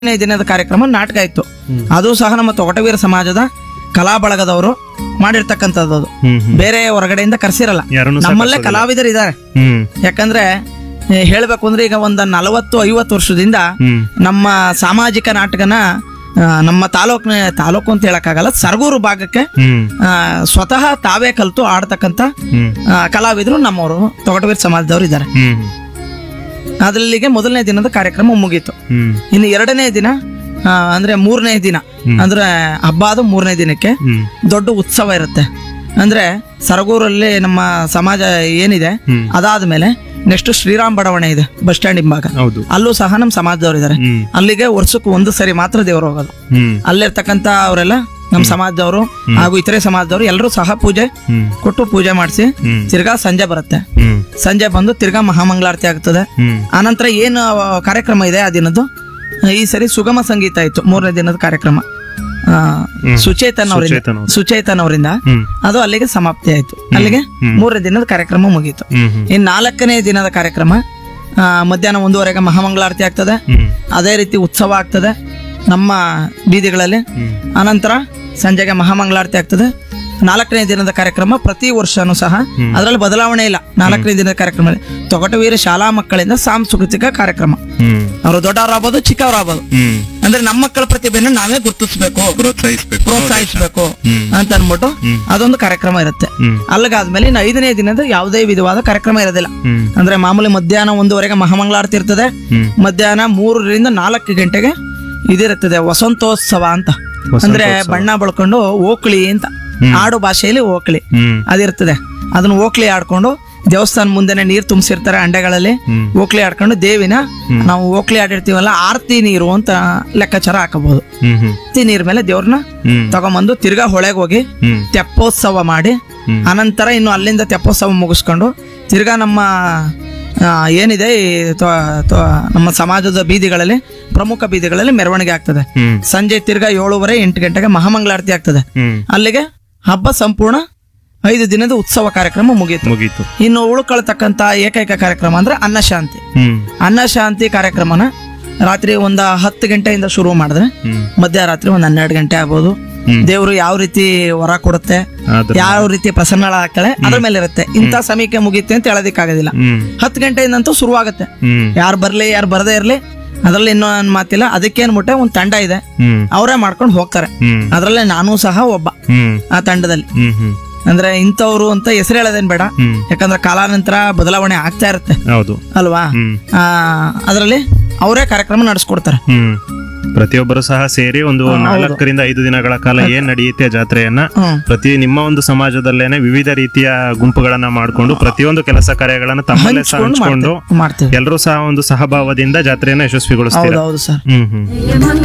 ಹದಿನೈದು ದಿನದ ಕಾರ್ಯಕ್ರಮ ನಾಟಕ ಇತ್ತು ಅದು ಸಹ ನಮ್ಮ ತೊಗಟವೀರ ಸಮಾಜದ ಕಲಾ ಬಳಗದವರು ಮಾಡಿರ್ತಕ್ಕಂಥದ್ದು ಅದು ಹ್ಮ್ ಹ್ಮ್ ಬೇರೆ ಹೊರಗಡೆಯಿಂದ ಕರ್ಸಿರಲ್ಲ ಯಾರನ್ನು ನಮ್ಮಲ್ಲೇ ಕಲಾವಿದರು ಇದ್ದಾರೆ ಹ್ಮ್ ಯಾಕಂದ್ರೆ ಏ, ಹೇಳ್ಬೇಕು ಅಂದ್ರೆ ಈಗ ಒಂದ ನಲವತ್ತು ಐವತ್ತು ವರ್ಷದಿಂದ ಹ್ಮ್ ನಮ್ಮ ಸಾಮಾಜಿಕ ನಾಟಕನ ಆ, ನಮ್ಮ ತಾಲೂಕಿನ ತಾಲೂಕು ಅಂತ ಹೇಳಕ್ಕಾಗಲ್ಲ ಸರಗೂರು ಭಾಗಕ್ಕೆ ಹ್ಮ್ ಆ, ಸ್ವತಃ ತಾವೇ ಕಲಿತು ಆಡ್ತಕ್ಕಂಥ ಹ್ಮ್ ಆ, ಕಲಾವಿದರು ನಮ್ಮವರು ತೊಗಟವೀರ ಸಮಾಜದವರು ಇದ್ದಾರೆ ಹ್ಮ್ ಅದರಲ್ಲಿಗೆ ಮೊದಲನೇ ದಿನದ ಕಾರ್ಯಕ್ರಮ ಮುಗೀತು ಹ್ಮ್ ಇನ್ನು ಎರಡನೇ ದಿನ ಆ, ಅಂದ್ರೆ ಮೂರನೇ ದಿನ ಅಂದ್ರೆ ಹಬ್ಬ ಅದು ಮೂರನೇ ದಿನಕ್ಕೆ ಹ್ಮ್ ದೊಡ್ಡ ಉತ್ಸವ ಇರುತ್ತೆ ಅಂದ್ರೆ ಸರಗೂರಲ್ಲಿ ನಮ್ಮ ಸಮಾಜ ಏನಿದೆ ಹ್ಮ್. ಅದಾದ್ಮೇಲೆ ನೆಕ್ಸ್ಟ್ ಶ್ರೀರಾಮ್ ಬಡಾವಣೆ ಇದೆ ಬಸ್ ಸ್ಟ್ಯಾಂಡ್ ಹಿಂಭಾಗ ಹೌದು ಅಲ್ಲೂ ಸಹ ನಮ್ಮ ಸಮಾಜದವ್ರು ಇದ್ದಾರೆ ಹ್ಮ್ ಅಲ್ಲಿಗೆ ವರ್ಷಕ್ಕೂ ಒಂದು ಸರಿ ಮಾತ್ರ ದೇವರು ಹೋಗೋದು ಹ್ಮ್ ಅಲ್ಲಿರ್ತಕ್ಕಂಥ ಅವರೆಲ್ಲ ನಮ್ಮ ಸಮಾಜದವರು ಹಾಗೂ ಇತರೆ ಸಮಾಜದವರು ಎಲ್ಲರೂ ಸಹ ಪೂಜೆ ಹ್ಮ್ ಕೊಟ್ಟು ಪೂಜೆ ಮಾಡಿಸಿ ಹ್ಮ್ ತಿರ್ಗಾ ಸಂಜೆ ಬರುತ್ತೆ ಹ್ಮ್ ಸಂಜೆ ಬಂದು ತಿರ್ಗಾ ಮಹಾಮಂಗಳಾರತಿ ಆಗ್ತದೆ ಹ್ಮ್ ಆನಂತರ ಏನು ಆ, ಕಾರ್ಯಕ್ರಮ ಇದೆ ಆ ದಿನದ್ದು ಈ ಸರಿ ಸುಗಮ ಸಂಗೀತ ಇತ್ತು ಮೂರನೇ ದಿನದ ಕಾರ್ಯಕ್ರಮ ಆ, ಸುಚೇತನ್ ಅವರಿಂದ ಸುಚೇತನ್ ಅವ್ರು. ಸುಚೇತನ್ ಅವರಿಂದ ಹ್ಮ್ ಅದು ಅಲ್ಲಿಗೆ ಸಮಾಪ್ತಿ ಆಯ್ತು ಅಲ್ಲಿಗೆ ಮೂರನೇ ದಿನದ ಕಾರ್ಯಕ್ರಮ ಮುಗೀತು ಹ್ಮ್ ಹ್ಮ್ ಇನ್ನು ನಾಲ್ಕನೇ ದಿನದ ಕಾರ್ಯಕ್ರಮ ಆ, ಮಧ್ಯಾಹ್ನ ಒಂದೂವರೆಗೆ ಮಹಾಮಂಗಳಾರತಿ ಆಗ್ತದೆ ಹ್ಮ್ ಅದೇ ರೀತಿ ಉತ್ಸವ ಆಗ್ತದೆ ನಮ್ಮ ಬೀದಿಗಳಲ್ಲಿ ಹ್ಮ್ ಆನಂತರ ಸಂಜೆಗೆ ಮಹಾಮಂಗಳಾರತಿ ಆಗ್ತದೆ ನಾಲ್ಕನೇ ದಿನದ ಕಾರ್ಯಕ್ರಮ ಪ್ರತಿ ವರ್ಷನೂ ಸಹ ಅದರಲ್ಲಿ ಬದಲಾವಣೆ ಇಲ್ಲ ನಾಲ್ಕನೇ ದಿನದ ಕಾರ್ಯಕ್ರಮ ತೊಗಟವೀರ ಶಾಲಾ ಮಕ್ಕಳಿಂದ ಸಾಂಸ್ಕೃತಿಕ ಕಾರ್ಯಕ್ರಮ ಹ್ಮ್ ಅವರು ದೊಡ್ಡವರಾಗ್ಬೋದು ಚಿಕ್ಕವರಾಗ್ಬೋದು ಹ್ಮ್ ಅಂದ್ರೆ ನಮ್ಮ ಮಕ್ಕಳ ಪ್ರತಿಭೆಯನ್ನು ನಾವೇ ಗುರುತಿಸ್ಬೇಕು ಪ್ರೋತ್ಸಾಹಿಸಬೇಕು ಪ್ರೋತ್ಸಾಹಿಸಬೇಕು ಹ್ಮ್. ಅಂತ ಅನ್ಬಿಟ್ಟು ಅದೊಂದು ಕಾರ್ಯಕ್ರಮ ಇರುತ್ತೆ ಹ್ಮ್ ಅಲ್ಲಿಗಾದ್ಮೇಲೆ ಇನ್ನು ಐದನೇ ದಿನದ ಯಾವುದೇ ವಿಧವಾದ ಕಾರ್ಯಕ್ರಮ ಇರೋದಿಲ್ಲ ಹ್ಮ್ ಅಂದ್ರೆ ಮಾಮೂಲಿ ಮಧ್ಯಾಹ್ನ ಒಂದೂವರೆಗೆ ಮಹಾಮಂಗಳಾರತಿ ಇರ್ತದೆ ಹ್ಮ್ ಮಧ್ಯಾಹ್ನ ಮೂರರಿಂದ ನಾಲ್ಕು ಗಂಟೆಗೆ ಇದಿರುತ್ತದೆ ವಸಂತೋತ್ಸವ ಅಂತ ವಸಂತೋತ್ಸವ. ಅಂದ್ರೆ ಬಣ್ಣ ಬಳ್ಕೊಂಡು ಓಕ್ಳಿ ಅಂತ ಆಡು ಭಾಷೆಯಲ್ಲಿ ಓಕ್ಳಿ ಹ್ಮ್ ಅದಿರ್ತದೆ ಅದನ್ನ ಓಕ್ಳಿ ಆಡ್ಕೊಂಡು ದೇವಸ್ಥಾನ ಮುಂದೆನೆ ನೀರು ತುಂಬಿಸಿರ್ತಾರೆ ಅಂಡೆಗಳಲ್ಲಿ ಹ್ಮ್. ಓಕ್ಳಿ ಆಡ್ಕೊಂಡು ದೇವಿನ ನಾವು ಓಕ್ಳಿ ಆಡಿರ್ತೀವಲ್ಲ ಆರತಿ ನೀರು ಅಂತ ಲೆಕ್ಕಾಚಾರ ಹಾಕಬಹುದು ಹ್ಮ್ ಹ್ಮ್ ಆರತಿ ನೀರ್ ಮೇಲೆ ದೇವ್ರನ್ನ ಹ್ಮ್ ತಗೊಂಬಂದು ತಿರ್ಗಾ ಹೊಳೆಗೆ ಹೋಗಿ ಹ್ಮ್ ತೆಪ್ಪೋತ್ಸವ ಮಾಡಿ ಹ್ಮ್. ಅನಂತರ ಇನ್ನು ಅಲ್ಲಿಂದ ತೆಪ್ಪೋತ್ಸವ ಮುಗಿಸ್ಕೊಂಡು ತಿರ್ಗಾ ನಮ್ಮ ಆ, ಏನಿದೆ ಈ ತ್ವ- ತ್ವ- ನಮ್ಮ ಸಮಾಜದ ಬೀದಿಗಳಲ್ಲಿ ಪ್ರಮುಖ ಬೀದಿಗಳಲ್ಲಿ ಮೆರವಣಿಗೆ ಆಗ್ತದೆ ಹ್ಮ್ ಸಂಜೆ ತಿರ್ಗಾ ಏಳುವರೆ ಎಂಟು ಗಂಟೆಗೆ ಮಹಾಮಂಗಳಾರತಿ ಆಗ್ತದೆ ಹ್ಮ್ ಅಲ್ಲಿಗೆ ಹಬ್ಬ ಸಂಪೂರ್ಣ ಐದು ದಿನದ ಉತ್ಸವ ಕಾರ್ಯಕ್ರಮ ಮುಗೀತು ಮುಗೀತು ಇನ್ನು ಉಳ್ಕೊಳ್ತಕ್ಕಂತ ಏಕೈಕ ಕಾರ್ಯಕ್ರಮ ಅಂದ್ರೆ ಅನ್ನಶಾಂತಿ ಹ್ಮ್ ಅನ್ನಶಾಂತಿ ಕಾರ್ಯಕ್ರಮನ ರಾತ್ರಿ ಒಂದ ಹತ್ತು ಗಂಟೆಯಿಂದ ಶುರು ಮಾಡಿದ್ರೆ ಹ್ಮ್ ಮಧ್ಯರಾತ್ರಿ ಒಂದ್ ಹನ್ನೆರಡು ಗಂಟೆ ಆಗ್ಬೋದು ಹ್ಮ್. ದೇವರು ಯಾವ ರೀತಿ ವರ ಕೊಡುತ್ತೆ ಅದ್ರ ಯಾವ ರೀತಿ ಪ್ರಸನ್ನಳಾಗ್ತಾಳೆ ಅದ್ರ ಮೇಲೆ ಇರುತ್ತೆ ಇಂಥ ಸಮಯಕ್ಕೆ ಮುಗೀತೆ ಅಂತ ಹೇಳೋದಕ್ಕಾಗೋದಿಲ್ಲ ಹ್ಮ್ ಹತ್ತು ಗಂಟೆಯಿಂದಂತೂ ಶುರುವಾಗುತ್ತೆ ಹ್ಮ್ ಯಾರು ಬರ್ಲಿ ಯಾರು ಬರದೇ ಇರ್ಲಿ ಅದ್ರಲ್ಲಿ ಇನ್ನೂ ನನ್ ಮಾತಿಲ್ಲ ಅದಕ್ಕೇನ್ ಮುಟ್ಟೆ ಒಂದ್ ತಂಡ ಇದೆ ಹ್ಮ್ ಅವರೇ ಮಾಡ್ಕೊಂಡು ಹೋಗ್ತಾರೆ ಹ್ಮ್ ಅದ್ರಲ್ಲೇ ನಾನು ಸಹ ಒಬ್ಬ ಹ್ಮ್ ಆ ತಂಡದಲ್ಲಿ ಹ್ಮ್ ಹ್ಮ್ ಅಂದ್ರೆ ಇಂಥವ್ರು ಅಂತ ಹೆಸರು ಹೇಳೋದೇನ್ ಬೇಡ ಹ್ಮ್ ಯಾಕಂದ್ರೆ ಕಾಲಾನಂತರ ಬದಲಾವಣೆ ಆಗ್ತಾ ಇರುತ್ತೆ ಹೌದು ಅಲ್ವಾ ಹ್ಮ್ ಆ ಅದರಲ್ಲಿ ಅವರೇ ಕಾರ್ಯಕ್ರಮ ನಡೆಸ್ಕೊಡ್ತಾರೆ ಹ್ಮ್ ಪ್ರತಿಯೊಬ್ಬರು ಸಹ ಸೇರಿ ಒಂದು ನಾಲ್ಕರಿಂದ ಐದು ದಿನಗಳ ಕಾಲ ಏನ್ ನಡೆಯುತ್ತೆ ಜಾತ್ರೆಯನ್ನ ಹ್ಮ್ ಪ್ರತಿ ನಿಮ್ಮ ಒಂದು ಸಮಾಜದಲ್ಲೇನೆ ವಿವಿಧ ರೀತಿಯ ಗುಂಪುಗಳನ್ನ ಮಾಡ್ಕೊಂಡು ಪ್ರತಿಯೊಂದು ಕೆಲಸ ಕಾರ್ಯಗಳನ್ನ ತಮ್ಮಲ್ಲೇ ಸಹ ಹಂಚ್ಕೊಂಡು ಹಂಚ್ಕೊಂಡು ಮಾಡ್ತೀವಿ ಮಾಡ್ತೀವಿ ಎಲ್ಲರೂ ಸಹ ಒಂದು ಸಹಭಾವದಿಂದ ಜಾತ್ರೆಯನ್ನ ಯಶಸ್ವಿಗೊಳಿಸ್ತೀರಾ ಹೌದೌದು ಸರ್ ಹ್ಮ್ ಹ್ಮ್